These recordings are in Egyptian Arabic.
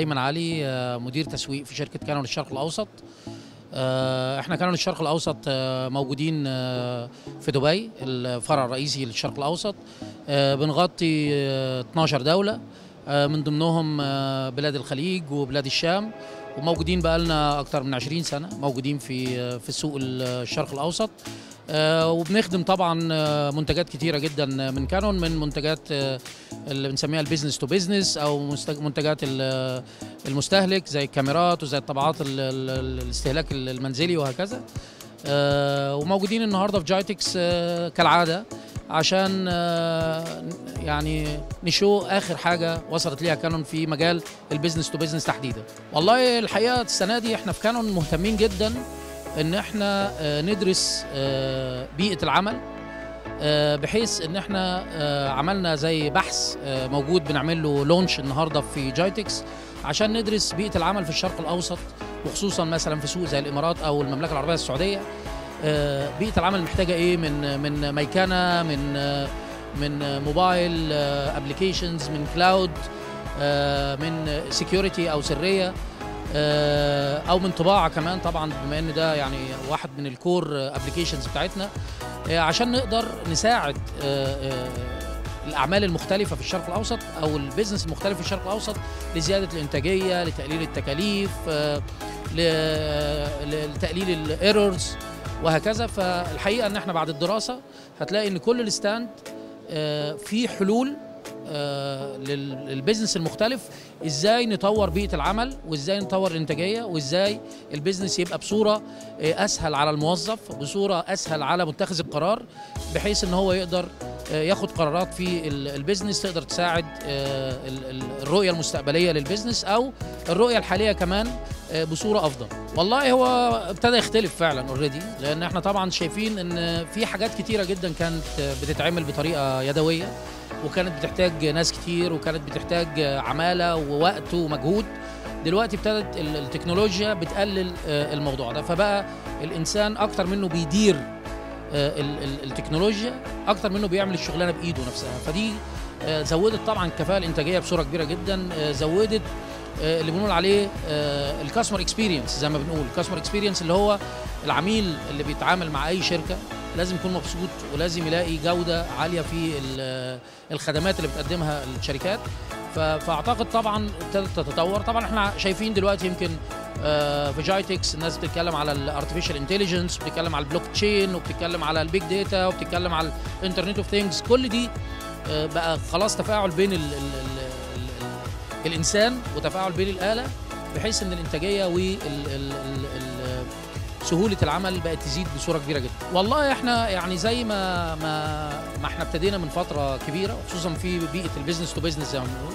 ايمن علي آه، مدير تسويق في شركه كانون الشرق الاوسط آه، احنا كانون الشرق الاوسط آه، موجودين آه، في دبي الفرع الرئيسي للشرق الاوسط آه، بنغطي آه، 12 دوله آه، من ضمنهم آه، بلاد الخليج وبلاد الشام وموجودين بقالنا اكتر من 20 سنه موجودين في آه، في سوق الشرق الاوسط آه، وبنخدم طبعا آه، منتجات كتيره جدا من كانون من منتجات آه، اللي بنسميها البيزنس تو بيزنس او مست- منتجات ال- المستهلك زي الكاميرات وزي الطبعات ال- ال- الاستهلاك المنزلي وهكذا آه، وموجودين النهارده في جايتكس آه، كالعاده عشان آه، يعني نشو اخر حاجه وصلت ليها كانون في مجال البيزنس تو بيزنس تحديدا والله الحقيقه السنه دي احنا في كانون مهتمين جدا ان احنا آه، ندرس آه، بيئه العمل آه، بحيث ان احنا آه، عملنا زي بحث آه، موجود بنعمل له لونش النهارده في جايتكس عشان ندرس بيئه العمل في الشرق الاوسط وخصوصا مثلا في سوق زي الامارات او المملكه العربيه السعوديه آه، بيئه العمل محتاجه ايه من من ميكنه من آه، من موبايل ابلكيشنز من كلاود من سكيورتي او سريه آه، او من طباعه كمان طبعا بما ان ده يعني واحد من الكور ابلكيشنز بتاعتنا آه، عشان نقدر نساعد آه، آه، الاعمال المختلفه في الشرق الاوسط او البيزنس المختلف في الشرق الاوسط لزياده الانتاجيه لتقليل التكاليف آه، ل- لتقليل الايرورز وهكذا فالحقيقه ان احنا بعد الدراسه هتلاقي ان كل الستاند آه، في حلول آه، لل- للبيزنس المختلف ازاي نطور بيئه العمل وازاي نطور الانتاجيه وازاي البيزنس يبقى بصوره آه، اسهل على الموظف بصوره اسهل على متخذ القرار بحيث ان هو يقدر آه، ياخد قرارات في ال- البيزنس تقدر تساعد آه، ال- ال- الرؤيه المستقبليه للبيزنس او الرؤيه الحاليه كمان آه، بصوره افضل والله هو ابتدى يختلف فعلا اوريدي لان احنا طبعا شايفين ان في حاجات كتيره جدا كانت بتتعمل بطريقه يدويه وكانت بتحتاج ناس كتير وكانت بتحتاج عماله ووقت ومجهود دلوقتي ابتدت ال- التكنولوجيا بتقلل آه، الموضوع ده فبقى الانسان اكتر منه بيدير آه، ال- ال- التكنولوجيا اكتر منه بيعمل الشغلانه بايده نفسها فدي آه، زودت طبعا الكفاءه الانتاجيه بصوره كبيره جدا آه، زودت آه، اللي بنقول عليه الكاستمر اكسبيرينس زي ما بنقول الكاستمر اكسبيرينس اللي هو العميل اللي بيتعامل مع اي شركه لازم يكون مبسوط ولازم يلاقي جوده عاليه في ال- الخدمات اللي بتقدمها الشركات ف- فاعتقد طبعا ابتدت تتطور طبعا احنا شايفين دلوقتي يمكن آه، في جايتكس الناس بتتكلم على الارتفيشال انتليجنس بتتكلم على البلوك تشين وبتتكلم على البيج داتا وبتتكلم على الانترنت اوف ثينجز كل دي آه، بقى خلاص تفاعل بين ال ال ال ال ال الانسان وتفاعل بين الاله بحيث ان الانتاجيه وال ال ال ال سهوله العمل بقت تزيد بصوره كبيره جدا والله احنا يعني زي ما ما ما احنا ابتدينا من فتره كبيره خصوصا في بيئه البيزنس تو بيزنس زي ما بنقول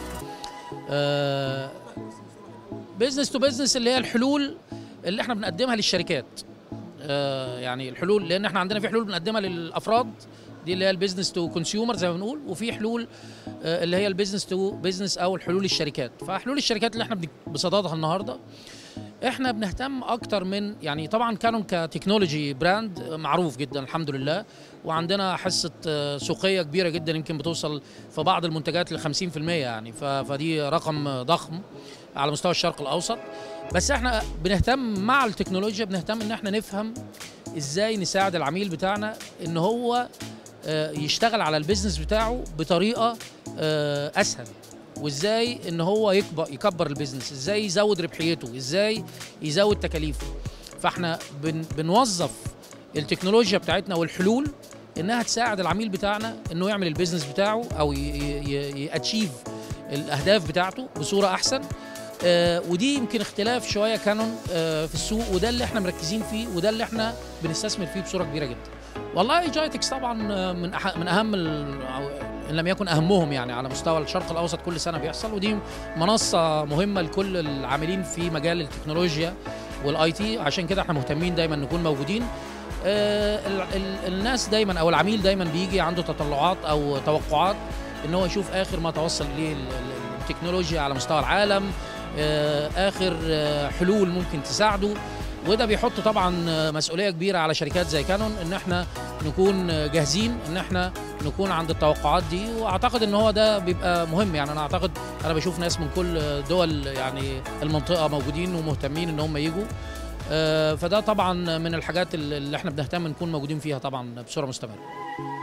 بيزنس تو بيزنس اللي هي الحلول اللي احنا بنقدمها للشركات آه، يعني الحلول لان احنا عندنا في حلول بنقدمها للافراد دي اللي هي البيزنس تو كونسيومر زي ما بنقول وفي حلول آه، اللي هي البيزنس تو بيزنس او الحلول الشركات فحلول الشركات اللي احنا بن- بصددها النهارده احنا بنهتم اكتر من يعني طبعا كانون كتكنولوجي براند معروف جدا الحمد لله وعندنا حصه آه، سوقيه كبيره جدا يمكن بتوصل في بعض المنتجات ل 50% يعني ف- فدي رقم ضخم على مستوى الشرق الاوسط بس احنا بنهتم مع التكنولوجيا بنهتم ان احنا نفهم ازاي نساعد العميل بتاعنا ان هو آه، يشتغل على البيزنس بتاعه بطريقه آه، اسهل وازاي ان هو يكبر يكبر البيزنس ازاي يزود ربحيته ازاي يزود تكاليفه فاحنا بن بنوظف التكنولوجيا بتاعتنا والحلول انها تساعد العميل بتاعنا انه يعمل البيزنس بتاعه او ياتشيف الاهداف بتاعته بصوره احسن آه ودي يمكن اختلاف شويه كانون آه في السوق وده اللي احنا مركزين فيه وده اللي احنا بنستثمر فيه بصوره كبيره جدا والله جايتكس طبعا آه، من أح من اهم ال- أو ان لم يكن اهمهم يعني على مستوى الشرق الاوسط كل سنه بيحصل ودي منصه مهمه لكل العاملين في مجال التكنولوجيا والاي تي عشان كده احنا مهتمين دايما نكون موجودين آه، ال- ال- الناس دايما او العميل دايما بيجي عنده تطلعات او توقعات ان هو يشوف اخر ما توصل اليه ال- ال- التكنولوجيا على مستوى العالم آه، اخر آه، حلول ممكن تساعده وده بيحط طبعا آه، مسؤوليه كبيره على شركات زي كانون ان احنا نكون آه، جاهزين ان احنا نكون عند التوقعات دي واعتقد ان هو ده بيبقى مهم يعني انا اعتقد انا بشوف ناس من كل دول يعني المنطقه موجودين ومهتمين ان هم يجوا آه، فده طبعا من الحاجات اللي احنا بنهتم نكون موجودين فيها طبعا بصوره مستمره